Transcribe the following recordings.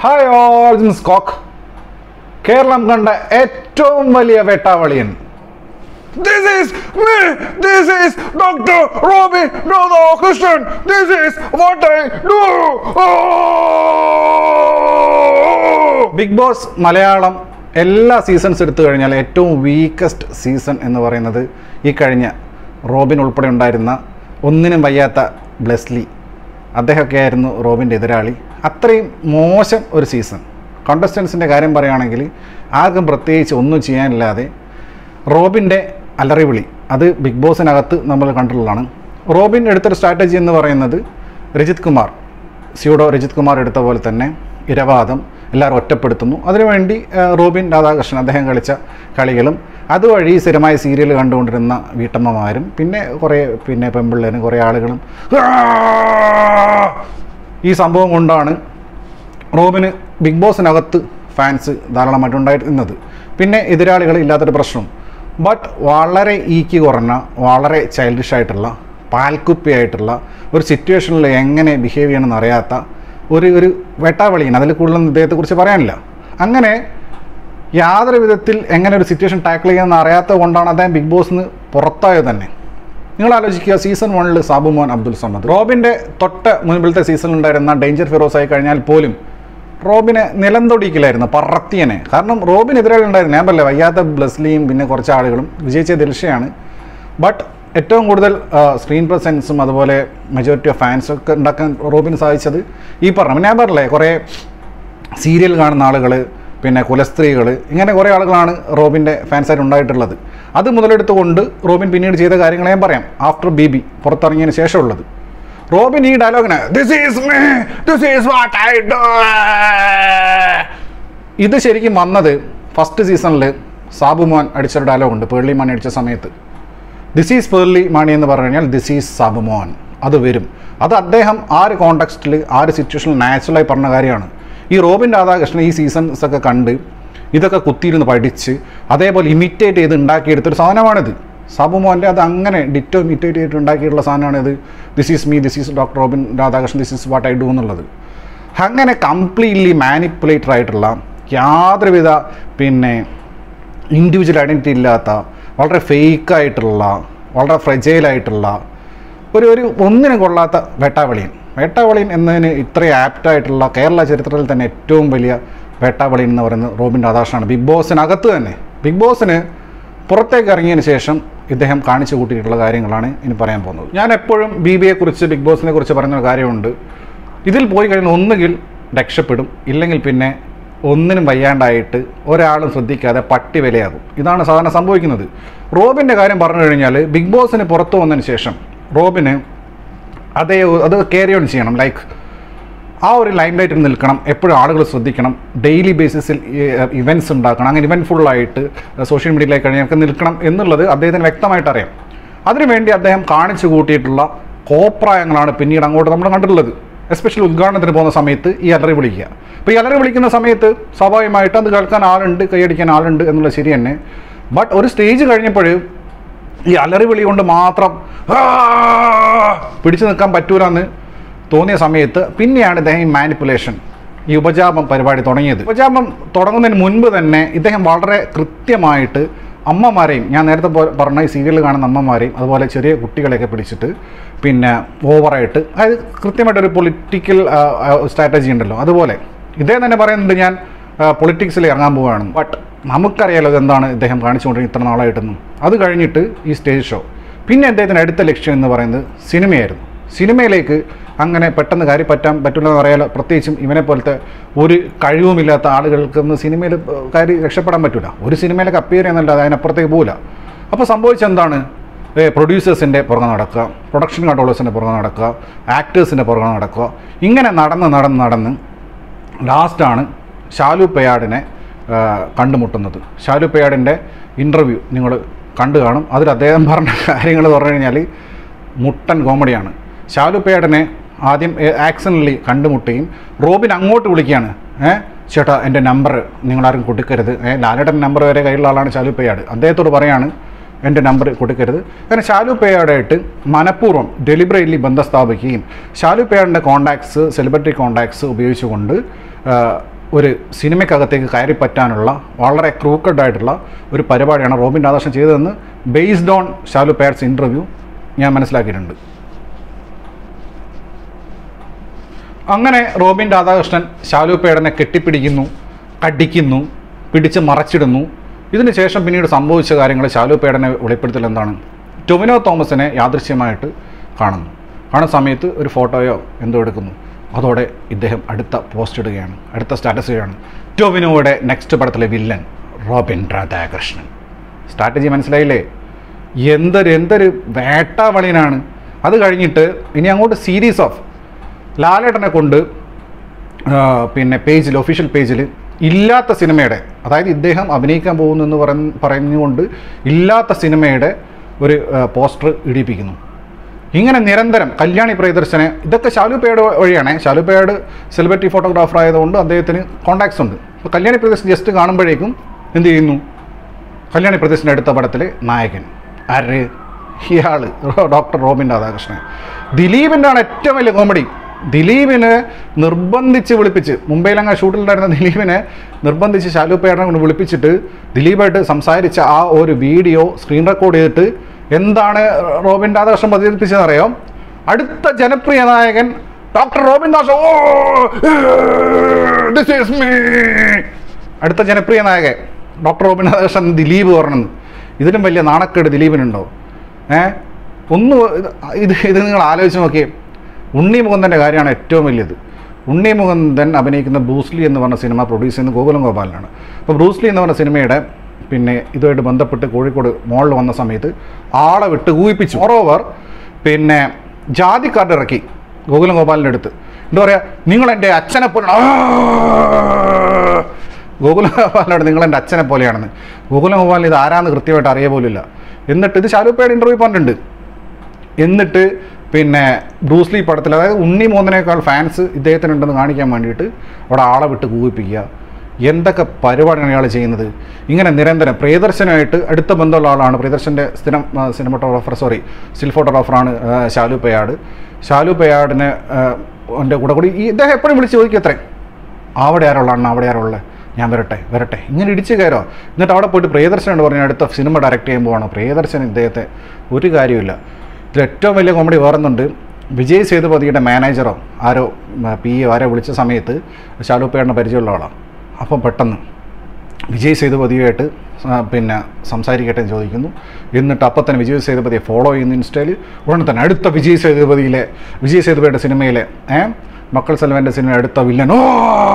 Hi all സ്കോക്ക് Keralam കണ്ട ഏറ്റവും വലിയ വേട്ടാവളിയൻ This is me. This is Dr. Robin Radhakrishnan. This is what I do. Big boss Malayalam എല്ലാ seasons എടുത്തു കഴിഞ്ഞാൽ ഏറ്റവും വീക്കസ്റ്റ് സീസൺ എന്ന് പറയുന്നത് ഈ കഴിഞ്ഞ റോബിൻ ഉൾപ്പെടെ ഉണ്ടായിരുന്ന ഒന്നിനും വയ്യാത്ത ബ്ലെസ്ലി അദ്ദേഹമൊക്കെ ആയിരുന്നു റോബിൻ്റെ എതിരാളി അത്രയും മോശം ഒരു സീസൺ കോണ്ടസ്റ്റൻസിൻ്റെ കാര്യം പറയുകയാണെങ്കിൽ ആർക്കും പ്രത്യേകിച്ച് ഒന്നും ചെയ്യാനില്ലാതെ റോബിൻ്റെ അലറിവിളി അത് ബിഗ് ബോസിനകത്ത് നമ്മൾ കണ്ടിട്ടുള്ളതാണ് റോബിൻ എടുത്തൊരു സ്ട്രാറ്റജി എന്ന് പറയുന്നത് രജിത് കുമാർ സ്യൂഡോ രജിത് കുമാർ എടുത്ത പോലെ തന്നെ ഇരവാദം എല്ലാവരും ഒറ്റപ്പെടുത്തുന്നു അതിനുവേണ്ടി ആ, റോബിൻ രാധാകൃഷ്ണൻ അദ്ദേഹം കളിച്ച കളികളും അതുവഴി സ്ഥിരമായ സീരിയൽ കണ്ടുകൊണ്ടിരുന്ന വീട്ടമ്മമാരും പിന്നെ കുറേ പിന്നെ പെമ്പിള്ളേരും കുറേ ആളുകളും ഈ സംഭവം കൊണ്ടാണ് റോബിന് ബിഗ് ബോസിനകത്ത് ഫാൻസ് ധാരാളമായിട്ട് ഉണ്ടായിരുന്നത് പിന്നെ എതിരാളികൾ ഇല്ലാത്തൊരു പ്രശ്നം ബട്ട് വളരെ ഈക്കി കുറഞ്ഞ വളരെ ചൈൽഡിഷ് ആയിട്ടുള്ള പാൽക്കുപ്പിയായിട്ടുള്ള ഒരു സിറ്റുവേഷനിൽ എങ്ങനെ ബിഹേവ് ചെയ്യണമെന്ന് അറിയാത്ത ഒരു ഒരു വെട്ടാവളിയാണ് അതിൽ കൂടുതലൊന്നും ഇദ്ദേഹത്തെക്കുറിച്ച് പറയാനില്ല അങ്ങനെ യാതൊരു വിധത്തിൽ എങ്ങനെ ഒരു സിറ്റുവേഷൻ ടാക്കിൾ ചെയ്യാമെന്ന് അറിയാത്തത് കൊണ്ടാണ് അദ്ദേഹം ബിഗ് ബോസിന് പുറത്തായത് തന്നെ നിങ്ങൾ ആലോചിക്കുക സീസൺ വണ്ണിൽ സാബുമോൻ അബ്ദുൽ സമദ് റോബിൻ്റെ തൊട്ട് മുൻപിലത്തെ സീസണിൽ ഉണ്ടായിരുന്ന ഡേഞ്ചർ ഫിറോസ് ആയി കഴിഞ്ഞാൽ പോലും റോബിനെ നിലം തൊടിക്കില്ലായിരുന്നു പറത്തിയനെ കാരണം റോബിന് എതിരാളി ഉണ്ടായിരുന്നു ഞാൻ പറയില്ല വയ്യാത്ത ബ്ലസ്ലിയും പിന്നെ കുറച്ച് ആളുകളും വിജയിച്ച ദിൽഷയാണ് ബട്ട് ഏറ്റവും കൂടുതൽ സ്ക്രീൻ പ്രസൻസും അതുപോലെ മെജോറിറ്റി ഓഫ് ഫാൻസും ഒക്കെ ഉണ്ടാക്കാൻ റോബിന് സാധിച്ചത് ഈ പറഞ്ഞ ഞാൻ പറഞ്ഞില്ലേ കുറേ സീരിയൽ കാണുന്ന ആളുകൾ പിന്നെ കുലസ്ത്രീകൾ ഇങ്ങനെ കുറേ ആളുകളാണ് റോബിൻ്റെ ഫാൻസായിട്ട് ഉണ്ടായിട്ടുള്ളത് അത് മുതലെടുത്തുകൊണ്ട് റോബിൻ പിന്നീട് ചെയ്ത കാര്യങ്ങൾ ഞാൻ പറയാം ആഫ്റ്റർ ബി ബി പുറത്തിറങ്ങിയതിന് ശേഷമുള്ളത് റോബിൻ ഈ ഡയലോഗിന് this is me this is what I do ഇത് ശരിക്കും വന്നത് ഫസ്റ്റ് സീസണിൽ സാബുമോൻ അടിച്ചൊരു ഡയലോഗുണ്ട് പേർലി മണി അടിച്ച സമയത്ത് ദിസ് ഈസ് പേർലി മണി എന്ന് പറഞ്ഞു കഴിഞ്ഞാൽ ദിസ് ഈസ് സാബുമോൻ അത് വരും അത് അദ്ദേഹം ആ ഒരു കോണ്ടെക്സ്റ്റിൽ ആ ഒരു സിറ്റുവേഷനിൽ നാച്ചുറലായി പറഞ്ഞ കാര്യമാണ് ഈ റോബിൻ രാധാകൃഷ്ണൻ ഈ സീസൺസ് ഒക്കെ കണ്ട് ഇതൊക്കെ കുത്തിയിരുന്ന് പഠിച്ച് അതേപോലെ ഇമിറ്റേറ്റ് ചെയ്ത് ഉണ്ടാക്കിയെടുത്തൊരു സാധനമാണിത് സാബുമോൻ്റെ അത് അങ്ങനെ ഡിറ്റോ ഇമിറ്റേറ്റ് ചെയ്തിട്ട് ഉണ്ടാക്കിയിട്ടുള്ള സാധനമാണിത് this is me this is doctor Robin Radhakrishnan this is what I do എന്നുള്ളത് അങ്ങനെ കംപ്ലീറ്റ്ലി മാനിപ്പുലേറ്റർ ആയിട്ടുള്ള യാതൊരുവിധ പിന്നെ ഇൻഡിവിജ്വൽ ഐഡൻറ്റിറ്റി ഇല്ലാത്ത വളരെ ഫേക്കായിട്ടുള്ള വളരെ ഫ്രജൈലായിട്ടുള്ള ഒരു ഒരു ഒന്നിനും കൊള്ളാത്ത വേട്ടാവളിയൻ വേട്ടാവളിയൻ എന്നതിന് ഇത്രയും ആപ്റ്റായിട്ടുള്ള കേരള ചരിത്രത്തിൽ തന്നെ ഏറ്റവും വലിയ വേട്ടാവളിയൻ എന്ന് പറയുന്നത് റോബിൻ രാധാകൃഷ്ണനാണ് ബിഗ് ബോസിനകത്ത് തന്നെ ബിഗ് ബോസിന് പുറത്തേക്ക് ഇറങ്ങിയതിന് ശേഷം ഇദ്ദേഹം കാണിച്ചു കൂട്ടിയിട്ടുള്ള കാര്യങ്ങളാണ് ഇനി പറയാൻ പോകുന്നത് ഞാൻ എപ്പോഴും ബി ബിയെ കുറിച്ച് ബിഗ് ബോസിനെ കുറിച്ച് പറയുന്ന ഒരു കാര്യമുണ്ട് ഇതിൽ പോയി കഴിഞ്ഞാൽ ഒന്നുകിൽ രക്ഷപ്പെടും ഇല്ലെങ്കിൽ പിന്നെ ഒന്നിനും വയ്യാണ്ടായിട്ട് ഒരാളും ശ്രദ്ധിക്കാതെ പട്ടി വിലയാകും ഇതാണ് സാധാരണ സംഭവിക്കുന്നത് റോബിൻ്റെ കാര്യം പറഞ്ഞു കഴിഞ്ഞാൽ ബിഗ് ബോസിന് പുറത്തു വന്നതിന് ശേഷം റോബിന് അതേ അത് ക്യാരി ഓൺ ചെയ്യണം ലൈക്ക് ആ ഒരു ലൈം ലൈറ്റിൽ നിൽക്കണം എപ്പോഴും ആളുകൾ ശ്രദ്ധിക്കണം ഡെയിലി ബേസിസിൽ ഇവൻറ്റ്സ് ഉണ്ടാക്കണം അങ്ങനെ ഇവൻറ്റ് ഫുള്ളായിട്ട് സോഷ്യൽ മീഡിയയിലേക്ക് കഴിഞ്ഞൊക്കെ നിൽക്കണം എന്നുള്ളത് അദ്ദേഹത്തിന് വ്യക്തമായിട്ട് അറിയാം അതിനുവേണ്ടി അദ്ദേഹം കാണിച്ചു കൂട്ടിയിട്ടുള്ള കോപ്രായങ്ങളാണ് പിന്നീട് അങ്ങോട്ട് നമ്മൾ കണ്ടിട്ടുള്ളത് എസ്പെഷ്യലി ഉദ്ഘാടനത്തിന് പോകുന്ന സമയത്ത് ഈ അലറി വിളിക്കുക അപ്പോൾ ഈ അലറി വിളിക്കുന്ന സമയത്ത് സ്വാഭാവികമായിട്ട് അത് കേൾക്കാൻ ആളുണ്ട് കൈയടിക്കാൻ ആളുണ്ട് എന്നുള്ളത് ശരി തന്നെ ബട്ട് ഒരു സ്റ്റേജ് കഴിഞ്ഞപ്പോൾ ഈ അലറി വിളി കൊണ്ട് മാത്രം "ആ!" പിടിച്ചു നിൽക്കാൻ പറ്റൂലെന്ന് തോന്നിയ സമയത്ത് പിന്നെയാണ് ഇദ്ദേഹം ഈ മാനിപ്പുലേഷൻ ഈ ഉപജാപം പരിപാടി തുടങ്ങിയത് ഉപജാപം തുടങ്ങുന്നതിന് മുൻപ് തന്നെ ഇദ്ദേഹം വളരെ കൃത്യമായിട്ട് അമ്മമാരെയും ഞാൻ നേരത്തെ പോ- പറഞ്ഞ ഈ സീരിയൽ കാണുന്ന അമ്മമാരെയും അതുപോലെ ചെറിയ കുട്ടികളെയൊക്കെ പിടിച്ചിട്ട് പിന്നെ ഓവറായിട്ട് അതായത് കൃത്യമായിട്ടൊരു പൊളിറ്റിക്കൽ സ്ട്രാറ്റജി ഉണ്ടല്ലോ അതുപോലെ ഇദ്ദേഹം തന്നെ പറയുന്നുണ്ട് ഞാൻ പൊളിറ്റിക്സിൽ ഇറങ്ങാൻ പോവുകയാണ് ബട്ട് നമുക്കറിയാലോ ഇതെന്താണ് ഇദ്ദേഹം കാണിച്ചുകൊണ്ടിരിക്കുന്നത് ഇത്ര നാളായിട്ടൊന്നും അത് കഴിഞ്ഞിട്ട് ഈ സ്റ്റേജ് ഷോ പിന്നെ അദ്ദേഹത്തിന് അടുത്ത ലക്ഷ്യം എന്ന് പറയുന്നത് സിനിമയായിരുന്നു സിനിമയിലേക്ക് അങ്ങനെ പെട്ടെന്ന് കാര്യം പറ്റാൻ പറ്റില്ല എന്ന് അറിയാലോ പ്രത്യേകിച്ചും ഇവനെ പോലത്തെ ഒരു കഴിവുമില്ലാത്ത ആളുകൾക്കൊന്നും സിനിമയിൽ കാര്യം രക്ഷപ്പെടാൻ പറ്റില്ല ഒരു സിനിമയിലൊക്കെ അപ്പിയർ ചെയ്യുന്നല്ലാതെ അതിനപ്പുറത്തേക്ക് പോകില്ല അപ്പോൾ സംഭവിച്ചെന്താണ് പ്രൊഡ്യൂസേഴ്സിൻ്റെ പുറകെ നടക്കുക പ്രൊഡക്ഷൻ കൺട്രോളേഴ്സിൻ്റെ പുറകെ നടക്കുക ആക്ടേഴ്സിൻ്റെ പുറകെ നടക്കുക ഇങ്ങനെ നടന്ന് നടന്ന് നടന്ന് ലാസ്റ്റാണ് ഷാലു പെയാഡിനെ ആ, കണ്ടുമുട്ടുന്നത് ഷാലു പെയാഡിൻ്റെ ഇൻ്റർവ്യൂ നിങ്ങൾ കണ്ടു കാണും അതിൽ അദ്ദേഹം പറഞ്ഞ കാര്യങ്ങൾ പറഞ്ഞു കഴിഞ്ഞാൽ മുട്ടൻ കോമഡിയാണ് ഷാലു പെയാഡിനെ ആദ്യം ആക്സിഡൻ്റലി കണ്ടുമുട്ടുകയും റോബിൻ അങ്ങോട്ട് വിളിക്കുകയാണ് ഏ ചേട്ടാ എൻ്റെ നമ്പർ നിങ്ങളാരും കൊടുക്കരുത് ഏ ലാലേട്ടൻ നമ്പർ വരെ കയ്യിലുള്ള ആളാണ് ഷാലു പെയാഡ് അദ്ദേഹത്തോട് പറയാണ് എൻ്റെ നമ്പർ കൊടുക്കരുത് കാരണം ഷാലു പേയാടായിട്ട് മനഃപൂർവ്വം ഡെലിബറേറ്റ്ലി ബന്ധം സ്ഥാപിക്കുകയും ഷാലു പേയാടിൻ്റെ കോണ്ടാക്ട്സ് സെലിബ്രിറ്റി കോണ്ടാക്ട്സ് ഉപയോഗിച്ചുകൊണ്ട് ആ, ഒരു സിനിമയ്ക്കകത്തേക്ക് കയറി പറ്റാനുള്ള വളരെ ക്രൂക്കഡ് ആയിട്ടുള്ള ഒരു പരിപാടിയാണ് റോബിൻ രാധാകൃഷ്ണൻ ചെയ്തതെന്ന് ബേസ്ഡ് ഓൺ ഷാലു പേർസ് ഇൻ്റർവ്യൂ ഞാൻ മനസ്സിലാക്കിയിട്ടുണ്ട് അങ്ങനെ റോബിൻ രാധാകൃഷ്ണൻ ശാലു പേടനെ കെട്ടിപ്പിടിക്കുന്നു കടിക്കുന്നു പിടിച്ച് മറച്ചിടുന്നു ഇതിന് ശേഷം പിന്നീട് സംഭവിച്ച കാര്യങ്ങൾ ശാലു പേടനെ വെളിപ്പെടുത്തൽ എന്താണ് ടൊവിനോ തോമസിനെ യാദൃശ്യമായിട്ട് കാണുന്നു കാണുന്ന സമയത്ത് ഒരു ഫോട്ടോയോ എന്തോ എടുക്കുന്നു അതോടെ ഇദ്ദേഹം അടുത്ത പോസ്റ്റ് ഇടുകയാണ് അടുത്ത സ്റ്റാറ്റസ് ഇടുകയാണ് ടൊവിനോയുടെ നെക്സ്റ്റ് പടത്തിലെ വില്ലൻ റോബിൻ രാധാകൃഷ്ണൻ സ്ട്രാറ്റജി മനസ്സിലായില്ലേ എന്തൊരു എന്തൊരു വേട്ടാവളിയനാണ് അത് കഴിഞ്ഞിട്ട് ഇനി അങ്ങോട്ട് സീരീസ് ഓഫ് ലാലേട്ടനെ കൊണ്ട് ആ, പിന്നെ പേജിൽ ഒഫീഷ്യൽ പേജിൽ ഇല്ലാത്ത സിനിമയുടെ അതായത് ഇദ്ദേഹം അഭിനയിക്കാൻ പോകുന്നു എന്ന് പറഞ്ഞ് പറഞ്ഞുകൊണ്ട് ഇല്ലാത്ത സിനിമയുടെ ഒരു പോസ്റ്റർ ഇടിപ്പിക്കുന്നു ഇങ്ങനെ നിരന്തരം കല്യാണി പ്രിയദർശനെ ഇതൊക്കെ ശാലുപേയുടെ വഴിയാണ് ശാലുപേട് സെലിബ്രിറ്റി ഫോട്ടോഗ്രാഫർ ആയതുകൊണ്ട് അദ്ദേഹത്തിന് കോണ്ടാക്ട്സ് ഉണ്ട് അപ്പോൾ കല്യാണി പ്രിയദർശൻ ജസ്റ്റ് കാണുമ്പോഴേക്കും എന്ത് ചെയ്യുന്നു കല്യാണി പ്രദേശിൻ്റെ അടുത്ത പടത്തിലെ നായകൻ ആര് ഇയാള് ഡോക്ടർ റോബിൻ രാധാകൃഷ്ണൻ ദിലീപിൻ്റെ ആണ് ഏറ്റവും വലിയ കോമഡി ദിലീപിനെ നിർബന്ധിച്ച് വിളിപ്പിച്ച് മുംബൈയിലങ്ങ് ഷൂട്ടിലുണ്ടായിരുന്ന ദിലീപിനെ നിർബന്ധിച്ച് ശാലുപ്പേടനെ കൊണ്ട് വിളിപ്പിച്ചിട്ട് ദിലീപായിട്ട് സംസാരിച്ച ആ ഒരു വീഡിയോ സ്ക്രീൻ റെക്കോർഡ് ചെയ്തിട്ട് എന്താണ് റോബിൻ രാധാകൃഷ്ണൻ പ്രചരിപ്പിച്ചതെന്നറിയാം അടുത്ത ജനപ്രിയ നായകൻ doctor Robin Das oh this is me അടുത്ത ജനപ്രിയ നായകൻ ഡോക്ടർ റോബിൻ രാധാകൃഷ്ണൻ ദിലീപ് പറഞ്ഞെന്ന് ഇതിലും വലിയ നാണക്കേട് ദിലീപിനുണ്ടോ ഏ ഒന്ന് ഇത് ഇത് നിങ്ങൾ ആലോചിച്ച് നോക്കിയേ ഉണ്ണി മുകുന്ദൻ്റെ കാര്യമാണ് ഏറ്റവും വലിയത് ഉണ്ണി മുകുന്ദൻ അഭിനയിക്കുന്ന ബ്രൂസ്ലി എന്ന് പറഞ്ഞ സിനിമ പ്രൊഡ്യൂസ് ചെയ്യുന്ന ഗോകുലം ഗോപാലനാണ് അപ്പോൾ ബ്രൂസ്ലി എന്ന് പറഞ്ഞ സിനിമയുടെ പിന്നെ ഇതുമായിട്ട് ബന്ധപ്പെട്ട് കോഴിക്കോട് മോളിൽ വന്ന സമയത്ത് ആളെ വിട്ട് ഊഹിപ്പിച്ചു മോറോവർ പിന്നെ ജാതി കാർഡ് ഇറക്കി ഗോകുലം ഗോപാലിൻ്റെ അടുത്ത് എന്താ പറയുക നിങ്ങൾ എൻ്റെ അച്ഛനെ പോലെ ഗോകുലം ഗോപാലിനോട് നിങ്ങൾ എൻ്റെ അച്ഛനെ പോലെയാണെന്ന് ഗോകുലം ഗോപാലിന് ഇത് ആരാന്ന് കൃത്യമായിട്ട് അറിയ പോലില്ല എന്നിട്ട് ഇത് ശാലുപ്പയുടെ ഇൻ്റർവ്യൂ പറഞ്ഞിട്ടുണ്ട് എന്നിട്ട് പിന്നെ ബ്രൂസ്ലി പടത്തിൽ അതായത് ഉണ്ണി മോഹനേക്കാൾ ഫാൻസ് ഇദ്ദേഹത്തിനുണ്ടെന്ന് കാണിക്കാൻ വേണ്ടിയിട്ട് അവിടെ ആളെ വിട്ട് കൂവിപ്പിക്കുക എന്തൊക്കെ പരിപാടിയാണ് ഇയാൾ ചെയ്യുന്നത് ഇങ്ങനെ നിരന്തരം പ്രിയദർശനായിട്ട് അടുത്ത ബന്ധമുള്ള ആളാണ് പ്രിയദർശൻ്റെ സ്ഥിരം സിനിമറ്റോഗ്രാഫർ സോറി സ്റ്റിൽ ഫോട്ടോഗ്രാഫറാണ് ഷാലു പയാട് ഷാലു പയാടിനെ എൻ്റെ കൂടെ കൂടി ഈ ഇദ്ദേഹം എപ്പോഴും വിളിച്ച് ചോദിക്കും അത്രേ അവിടെ ആരുള്ള അണ്ണ അവിടെ ആരുള്ള ഞാൻ വരട്ടെ വരട്ടെ ഇങ്ങനെ ഇടിച്ച് കയറോ എന്നിട്ട് അവിടെ പോയിട്ട് പ്രിയദർശനോട് പറഞ്ഞു അടുത്ത സിനിമ ഡയറക്റ്റ് ചെയ്യാൻ പോവാണ് പ്രിയദർശൻ ഇദ്ദേഹത്തെ ഒരു കാര്യമില്ല ഇതിൽ ഏറ്റവും വലിയ കോമഡി വേറൊന്നുണ്ട് വിജയ് സേതുപതിയുടെ മാനേജറോ ആരോ പി എ ആരോ വിളിച്ച സമയത്ത് ശാലുപ്പേടിന് പരിചയമുള്ള ആളാണ് അപ്പം പെട്ടെന്ന് വിജയ് സേതുപതിയുമായിട്ട് ആ, പിന്നെ സംസാരിക്കട്ടെ എന്ന് ചോദിക്കുന്നു എന്നിട്ട് അപ്പം തന്നെ വിജയ് സേതുപതിയെ ഫോളോ ചെയ്യുന്നു ഇൻസ്റ്റയിൽ ഉടനെ തന്നെ അടുത്ത വിജയ് സേതുപതിയിലെ വിജയ് സേതുപതിയുടെ സിനിമയിലെ ഏ മക്കൾ സെൽവൻ്റെ സിനിമ അടുത്ത വില്ലൻ ഓ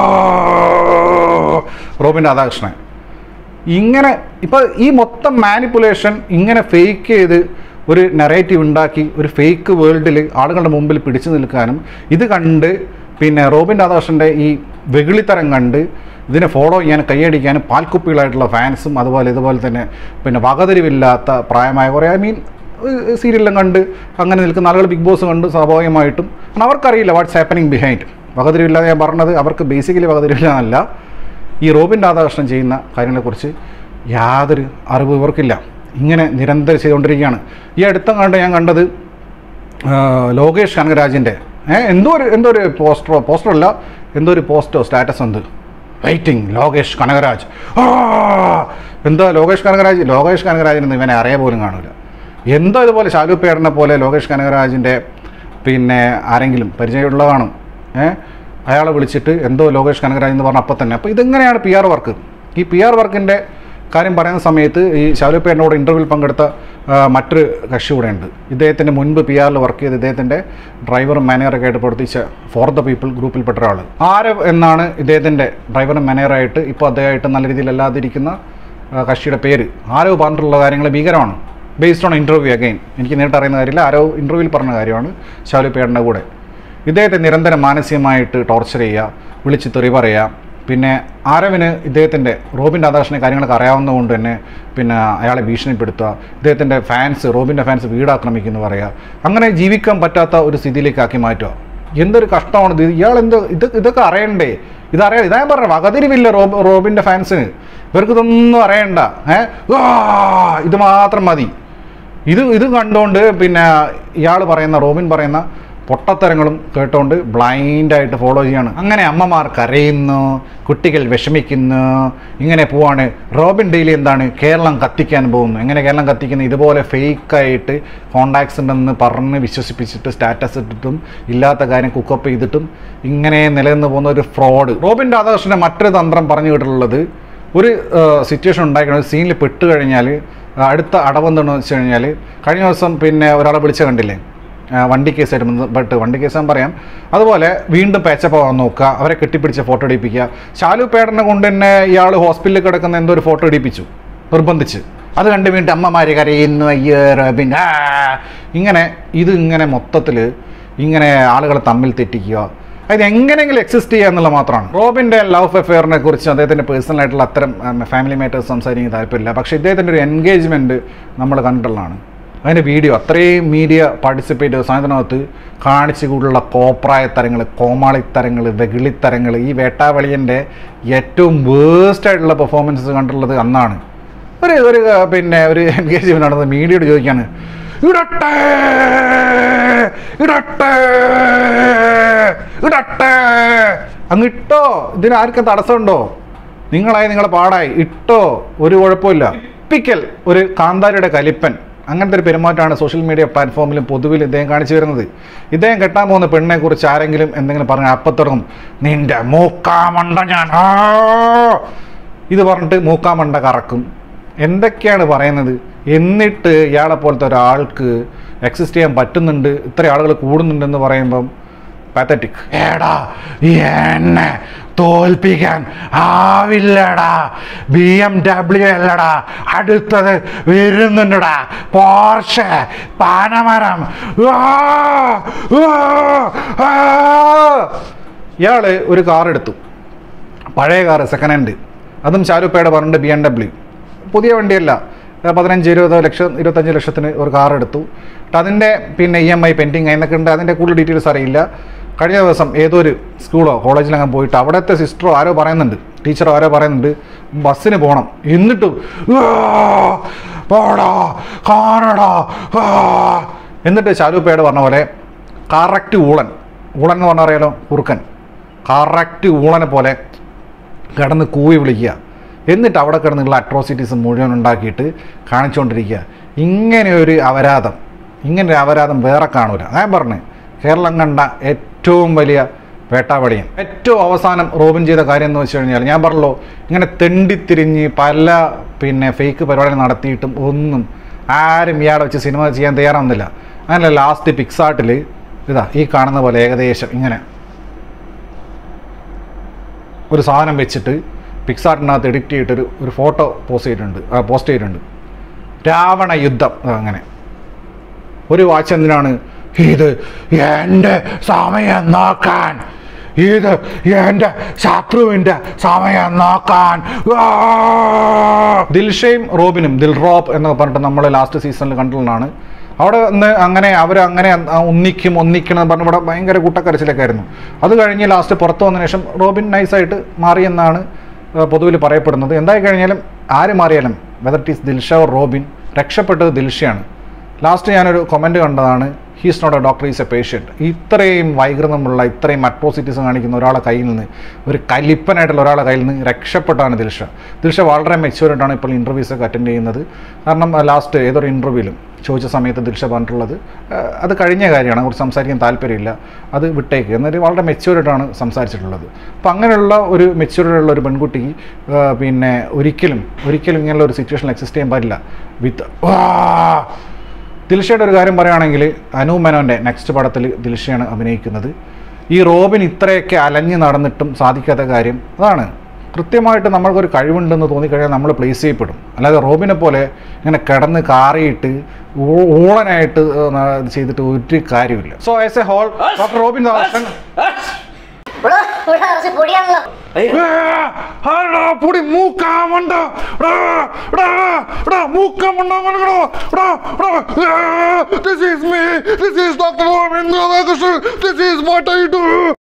റോബിൻ രാധാകൃഷ്ണൻ ഇങ്ങനെ ഇപ്പോൾ ഈ മൊത്തം മാനിപ്പുലേഷൻ ഇങ്ങനെ ഫേക്ക് ചെയ്ത് ഒരു നെറേറ്റീവ് ഉണ്ടാക്കി ഒരു ഫേക്ക് വേൾഡിൽ ആളുകളുടെ മുമ്പിൽ പിടിച്ചു നിൽക്കാനും ഇത് കണ്ട് പിന്നെ റോബിൻ രാധാകൃഷ്ണൻ്റെ ഈ വെകിളിത്തരം കണ്ട് ഇതിനെ ഫോളോ ചെയ്യാൻ കൈയടിക്കാനും പാൽക്കുപ്പികളായിട്ടുള്ള ഫാൻസും അതുപോലെ ഇതുപോലെ തന്നെ പിന്നെ വകതിരിവില്ലാത്ത പ്രായമായ കുറേ ഐ മീൻ സീരിയലും കണ്ട് അങ്ങനെ നിൽക്കുന്ന ആളുകൾ ബിഗ് ബോസ് കണ്ട് സ്വാഭാവികമായിട്ടും കാരണം അവർക്കറിയില്ല വാട്ട്സ് ഹാപ്പനിങ് ബിഹൈൻഡ് വകതിരിവില്ലാതെ ഞാൻ പറഞ്ഞത് അവർക്ക് ബേസിക്കലി വകതിരിവില്ല എന്നല്ല ഈ റോബിൻ രാധാകൃഷ്ണൻ ചെയ്യുന്ന കാര്യങ്ങളെക്കുറിച്ച് യാതൊരു അറിവ് ഇവർക്കില്ല ഇങ്ങനെ നിരന്തരം ചെയ്തുകൊണ്ടിരിക്കുകയാണ് ഈ അടുത്ത കണ്ട് ഞാൻ കണ്ടത് ആ, ലോകേഷ് കനകരാജിൻ്റെ ഏഹ് എന്തോ ഒരു എന്തോ ഒരു പോസ്റ്ററോ പോസ്റ്ററോ അല്ല എന്തോ ഒരു പോസ്റ്റോ സ്റ്റാറ്റസ് ഉണ്ട് വെയിറ്റിംഗ് ലോകേഷ് കനകരാജ് ആ! എന്താ ലോകേഷ് കനകരാജ് ലോകേഷ് കനകരാജിന് ഇവനെ അറിയ പോലും കാണില്ല എന്തോ ഇതുപോലെ ഷാലുപ്പേടനെ പോലെ ലോകേഷ് കനകരാജിൻ്റെ പിന്നെ ആരെങ്കിലും പരിചയമുള്ള കാണും ഏഹ് അയാളെ വിളിച്ചിട്ട് എന്തോ ലോകേഷ് കനകരാജ് എന്ന് പറഞ്ഞ അപ്പം തന്നെ അപ്പോൾ ഇതെങ്ങനെയാണ് പി ആർ വർക്ക് ഈ പി ആർ വർക്കിൻ്റെ കാര്യം പറയുന്ന സമയത്ത് ഈ ശാലുപ്പേടിനോട് ഇൻ്റർവ്യൂവിൽ പങ്കെടുത്ത ആ, മറ്റൊരു കക്ഷി കൂടെ ഉണ്ട് ഇദ്ദേഹത്തിൻ്റെ മുൻപ് പി ആറിൽ വർക്ക് ചെയ്ത് ഇദ്ദേഹത്തിൻ്റെ ഡ്രൈവറും മാനേജറൊക്കെ ആയിട്ട് പ്രവർത്തിച്ച ഫോർ ദ പീപ്പിൾ ഗ്രൂപ്പിൽപ്പെട്ട ഒരാൾ ആരവ് എന്നാണ് ഇദ്ദേഹത്തിൻ്റെ ഡ്രൈവറും മാനേജറായിട്ട് ഇപ്പോൾ അദ്ദേഹമായിട്ട് നല്ല രീതിയിൽ അല്ലാതിരിക്കുന്ന ആ, കക്ഷിയുടെ പേര് ആരവ് പറഞ്ഞിട്ടുള്ള കാര്യങ്ങൾ ഭീകരമാണ് ബേസ്ഡ് ഓൺ ഇൻ്റർവ്യൂ അഗൈൻ എനിക്ക് നേരിട്ട് അറിയുന്ന കാര്യമില്ല ആരോ ഇൻ്റർവ്യൂവിൽ പറഞ്ഞ കാര്യമാണ് ശാലുപ്പേടിൻ്റെ കൂടെ ഇദ്ദേഹത്തെ നിരന്തരം മാനസികമായിട്ട് ടോർച്ചർ ചെയ്യുക വിളിച്ച് തെറി പറയുക പിന്നെ ആരവിന് ഇദ്ദേഹത്തിൻ്റെ റോബിൻ രാധാകൃഷ്ണനെ കാര്യങ്ങളൊക്കെ അറിയാവുന്നതുകൊണ്ട് തന്നെ പിന്നെ അയാളെ ഭീഷണിപ്പെടുത്തുക ഇദ്ദേഹത്തിൻ്റെ ഫാൻസ് റോബിൻ്റെ ഫാൻസ് വീടാക്രമിക്കുന്നു പറയുക അങ്ങനെ ജീവിക്കാൻ പറ്റാത്ത ഒരു സ്ഥിതിയിലേക്ക് ആക്കി മാറ്റുക എന്തൊരു കഷ്ടമാണ് ഇത് ഇയാൾ എന്തോ ഇത് ഇതൊക്കെ അറിയണ്ടേ ഇതറിയാം ഇതാ ഞാൻ പറഞ്ഞത് വകതിരിവില്ല റോബ് റോബിൻ്റെ ഫാൻസിന് ഇവർക്ക് ഇതൊന്നും അറിയണ്ട ഏ ആ, ഇത് മാത്രം മതി ഇത് ഇത് കണ്ടുകൊണ്ട് പിന്നെ ഇയാൾ പറയുന്ന റോബിൻ പറയുന്ന പൊട്ടത്തരങ്ങളും കേട്ടുകൊണ്ട് ബ്ലൈൻഡായിട്ട് ഫോളോ ചെയ്യാണ് അങ്ങനെ അമ്മമാർ കരയുന്നു കുട്ടികൾ വിഷമിക്കുന്നു ഇങ്ങനെ പോവാണ് റോബിൻ ഡെയിലി എന്താണ് കേരളം കത്തിക്കാൻ പോകുന്നു എങ്ങനെ കേരളം കത്തിക്കുന്നു ഇതുപോലെ ഫേക്കായിട്ട് കോണ്ടാക്ട്സ് ഉണ്ടെന്ന് പറഞ്ഞ് വിശ്വസിപ്പിച്ചിട്ട് സ്റ്റാറ്റസ് ഇട്ടിട്ടും ഇല്ലാത്ത കാര്യം കുക്കപ്പ് ചെയ്തിട്ടും ഇങ്ങനെ നിലനിന്ന് പോകുന്ന ഒരു ഫ്രോഡ് റോബിൻ രാധാകൃഷ്ണൻ്റെ മറ്റൊരു തന്ത്രം പറഞ്ഞു കേട്ടിട്ടുള്ളത് ഒരു സിറ്റുവേഷൻ ഉണ്ടാക്കണം സീനിൽ പെട്ട് കഴിഞ്ഞാൽ അടുത്ത അടവെന്താണെന്ന് വെച്ച് കഴിഞ്ഞാൽ കഴിഞ്ഞ ദിവസം പിന്നെ ഒരാളെ വിളിച്ച കണ്ടില്ലേ ആ, വണ്ടി കേസായിട്ട് ബന്ധപ്പെട്ട് വണ്ടി കേസ് ഞാൻ പറയാം അതുപോലെ വീണ്ടും പേച്ചപ്പോവാൻ നോക്കുക അവരെ കെട്ടിപ്പിടിച്ച് ഫോട്ടോ എടുപ്പിക്കുക ശാലു പേടനെ കൊണ്ട് തന്നെ ഇയാൾ ഹോസ്പിറ്റലിൽ കിടക്കുന്ന എന്തോ ഒരു ഫോട്ടോ എടുപ്പിച്ചു നിർബന്ധിച്ച് അത് കണ്ട് വീണ്ടും അമ്മമാര് കരയുന്നു അയ്യോ റബിൻ ആ ഇങ്ങനെ ഇത് ഇങ്ങനെ മൊത്തത്തിൽ ഇങ്ങനെ ആളുകളെ തമ്മിൽ തെറ്റിക്കുക അത് എങ്ങനെയെങ്കിലും എക്സിസ്റ്റ് ചെയ്യുക എന്നുള്ള മാത്രമാണ് റോബിൻ്റെ ലവ് അഫെയറിനെ കുറിച്ച് അദ്ദേഹത്തിൻ്റെ പേഴ്സണൽ ആയിട്ടുള്ള അത്തരം ഫാമിലി മാറ്റേഴ്സ് സംസാരിക്കാൻ താല്പര്യമില്ല പക്ഷേ ഇദ്ദേഹത്തിൻ്റെ ഒരു എൻഗേജ്മെൻറ്റ് നമ്മൾ കണ്ടിട്ടുള്ളതാണ് അതിൻ്റെ വീഡിയോ അത്രയും മീഡിയ പാർട്ടിസിപ്പേറ്റ് സാധനത്തിനകത്ത് കാണിച്ചു കൂടുള്ള കോപ്രായത്തരങ്ങൾ കോമാളിത്തരങ്ങൾ വെകിളിത്തരങ്ങൾ ഈ വേട്ടാവളിയൻ്റെ ഏറ്റവും വേസ്റ്റ് ആയിട്ടുള്ള പെർഫോമൻസസ് കണ്ടിട്ടുള്ളത് അന്നാണ് ഒരു ഒരു ആ, പിന്നെ ഒരു എൻഗേജ്മെൻ്റ് നടന്നത് മീഡിയയോട് ചോദിക്കാണ് ഇടട്ടെ ഇടട്ടെ ഇടട്ടെ അങ്ങ് ഇട്ടോ ഇതിന് ആർക്കും തടസ്സമുണ്ടോ നിങ്ങളായി നിങ്ങളെ പാടായി ഇട്ടോ ഒരു കുഴപ്പമില്ല ടിപ്പിക്കൽ ഒരു കാന്താരിയുടെ കലിപ്പൻ അങ്ങനത്തെ ഒരു പെരുമാറ്റമാണ് സോഷ്യൽ മീഡിയ പ്ലാറ്റ്ഫോമിലും പൊതുവിൽ ഇദ്ദേഹം കാണിച്ചു വരുന്നത് ഇദ്ദേഹം കെട്ടാൻ പോകുന്ന പെണ്ണിനെ കുറിച്ച് ആരെങ്കിലും എന്തെങ്കിലും പറഞ്ഞാൽ അപ്പം തുടങ്ങും നിന്റെ മൂക്കാമണ്ട ഞാൻ ആ ഇത് പറഞ്ഞിട്ട് മൂക്കാമണ്ട കറക്കും എന്തൊക്കെയാണ് പറയുന്നത് എന്നിട്ട് ഇയാളെ പോലത്തെ ഒരാൾക്ക് എക്സിസ്റ്റ് ചെയ്യാൻ പറ്റുന്നുണ്ട് ഇത്ര ആളുകൾ കൂടുന്നുണ്ടെന്ന് പറയുമ്പം പാത്തറ്റിക് ഏടാ എന്നെ തോൽപ്പിക്കാൻ ആവില്ലടാ ബി എം ഡബ്ല്യു അല്ലടാ അടുത്തത് വരുന്നുണ്ടടാ പോർഷെ പാനമരം ആ, ആ, ആ. ഇയാള് ഒരു കാർ എടുത്തു പഴയ കാറ് സെക്കൻഡ് ഹാൻഡ് അതും ഷാരൂഖയുടെ പറഞ്ഞിട്ട് ബി എം ഡബ്ല്യു പുതിയ വണ്ടിയല്ല ഏഹ് പതിനഞ്ച് ഇരുപത് ലക്ഷം ഇരുപത്തഞ്ച് ലക്ഷത്തിന് ഒരു കാർ എടുത്തു എന്നിട്ട് അതിൻ്റെ പിന്നെ ഇ എം ഐ പെൻഡിങ് എന്നൊക്കെ ഉണ്ട് അതിൻ്റെ കൂടുതൽ ഡീറ്റെയിൽസ് അറിയില്ല കഴിഞ്ഞ ദിവസം ഏതൊരു സ്കൂളോ കോളേജിലങ്ങ് പോയിട്ട് അവിടുത്തെ സിസ്റ്ററോ ആരോ പറയുന്നുണ്ട് ടീച്ചറോ ആരോ പറയുന്നുണ്ട് ബസ്സിന് പോകണം എന്നിട്ടും "ആ, പോടാ കാണടാ ആ." എന്നിട്ട് ശാലൂപ്പയുടെ പറഞ്ഞ പോലെ കറക്റ്റ് ഊളൻ ഊളൻ എന്ന് പറഞ്ഞാൽ അറിയാലോ കുറുക്കൻ കറക്റ്റ് ഊളനെ പോലെ കിടന്ന് കൂവി വിളിക്കുക എന്നിട്ട് അവിടെ കിടന്നുള്ള അട്രോസിറ്റീസ് മുഴുവൻ ഉണ്ടാക്കിയിട്ട് കാണിച്ചുകൊണ്ടിരിക്കുക ഇങ്ങനെ ഒരു അപരാധം ഇങ്ങനെ ഒരു അപരാധം വേറെ കാണൂല ഞാൻ പറഞ്ഞു കേരളം കണ്ട ഏറ്റവും വലിയ വേട്ടാവളിയൻ ഏറ്റവും അവസാനം റോബിൻ ചെയ്ത കാര്യം എന്ന് വെച്ച് കഴിഞ്ഞാൽ ഞാൻ പറഞ്ഞല്ലോ ഇങ്ങനെ തെണ്ടിത്തിരിഞ്ഞ് പല പിന്നെ ഫേക്ക് പരിപാടികൾ നടത്തിയിട്ടും ഒന്നും ആരും ഇയാളെ വെച്ച് സിനിമ ചെയ്യാൻ തയ്യാറാവുന്നില്ല അങ്ങനെ ലാസ്റ്റ് പിക്സാർട്ടിൽ ഇതാ ഈ കാണുന്ന പോലെ ഏകദേശം ഇങ്ങനെ ഒരു സാധനം വെച്ചിട്ട് പിക്സാർട്ടിനകത്ത് എഡിറ്റ് ചെയ്തിട്ടൊരു ഒരു ഫോട്ടോ പോസ്റ്റ് ചെയ്തിട്ടുണ്ട് പോസ്റ്റ് ചെയ്തിട്ടുണ്ട് രാവണ യുദ്ധം ആ, അങ്ങനെ ഒരു വാച്ച് എന്തിനാണ് ഇത് എൻ്റെ സമയം നോക്കാൻ ഇത് എൻ്റെ ശത്രുവിൻ്റെ സമയം നോക്കാൻ ആ! ദിൽഷയും റോബിനും ദിൽ റോബ് എന്ന് പറഞ്ഞിട്ട് നമ്മൾ ലാസ്റ്റ് സീസണിൽ കണ്ടിട്ടുള്ളതാണ് അവിടെ നിന്ന് അങ്ങനെ അവർ അങ്ങനെ ഒന്നിക്കും ഒന്നിക്കണം എന്ന് പറഞ്ഞ് ഇവിടെ ഭയങ്കര കൂട്ടക്കരച്ചിലൊക്കെ ആയിരുന്നു അത് കഴിഞ്ഞ് ലാസ്റ്റ് പുറത്തു വന്നതിന് ശേഷം റോബിൻ നൈസായിട്ട് മാറിയെന്നാണ് പൊതുവിൽ പറയപ്പെടുന്നത് എന്തായി കഴിഞ്ഞാലും ആര് മാറിയാലും whether it is Dilsha or Robin രക്ഷപ്പെട്ടത് ദിൽഷയാണ് ലാസ്റ്റ് ഞാനൊരു കമൻറ്റ് കണ്ടതാണ് he's not a doctor is a patient ഇത്രയും വൈകൃതമുള്ള ഇത്രയും അട്രോസിറ്റീസ് കാണിക്കുന്ന ഒരാളെ കയ്യിൽ നിന്ന് ഒരു കലിപ്പനായിട്ടുള്ള ഒരാളെ കയ്യിൽ നിന്ന് രക്ഷപ്പെട്ടാണ് ദിൽഷ ദിൽഷ വളരെ മെച്യൂർഡാണ് ഇപ്പോൾ ഇൻ്റർവ്യൂസ് ഒക്കെ അറ്റൻഡ് ചെയ്യുന്നത് കാരണം ലാസ്റ്റ് ഏതൊരു ഇൻ്റർവ്യൂവിലും ചോദിച്ച സമയത്ത് ദിൽഷ പറഞ്ഞിട്ടുള്ളത് ആ, അത് കഴിഞ്ഞ കാര്യമാണ് കുറിച്ച് സംസാരിക്കാൻ താല്പര്യമില്ല അത് വിട്ടേക്ക് എന്നിട്ട് വളരെ മെച്യൂർഡാണ് സംസാരിച്ചിട്ടുള്ളത് അപ്പോൾ അങ്ങനെയുള്ള ഒരു മെച്യൂർഡുള്ള ഒരു പെൺകുട്ടിക്ക് ആ, പിന്നെ ഒരിക്കലും ഒരിക്കലും ഇങ്ങനെയുള്ള ഒരു സിറ്റുവേഷൻ എക്സിസ്റ്റ് ചെയ്യാൻ പാടില്ല വിത്ത് ദിൽഷയുടെ ഒരു കാര്യം പറയുകയാണെങ്കിൽ അനു മേനോൻ്റെ നെക്സ്റ്റ് പടത്തിൽ ദിൽഷയാണ് അഭിനയിക്കുന്നത് ഈ റോബിൻ ഇത്രയൊക്കെ അലഞ്ഞ് നടന്നിട്ടും സാധിക്കാത്ത കാര്യം അതാണ് കൃത്യമായിട്ട് നമ്മൾക്കൊരു കഴിവുണ്ടെന്ന് തോന്നിക്കഴിഞ്ഞാൽ നമ്മൾ പ്ലേസ് ചെയ്യപ്പെടും അല്ലാതെ റോബിനെ പോലെ ഇങ്ങനെ കിടന്ന് കാറിയിട്ട് ഊ- ഊളനായിട്ട് ഏഹ്, ഇത് ചെയ്തിട്ട് ഒരു കാര്യമില്ല so as a whole doctor Robin Dasan ഇവിടെ ഇവിടെ കുറച്ച് പൊടിയാണല്ലോ പൊടി മൂക്കാമണ്ട മൂക്കാമണ്ട this is me this is doctor Robin this is what I do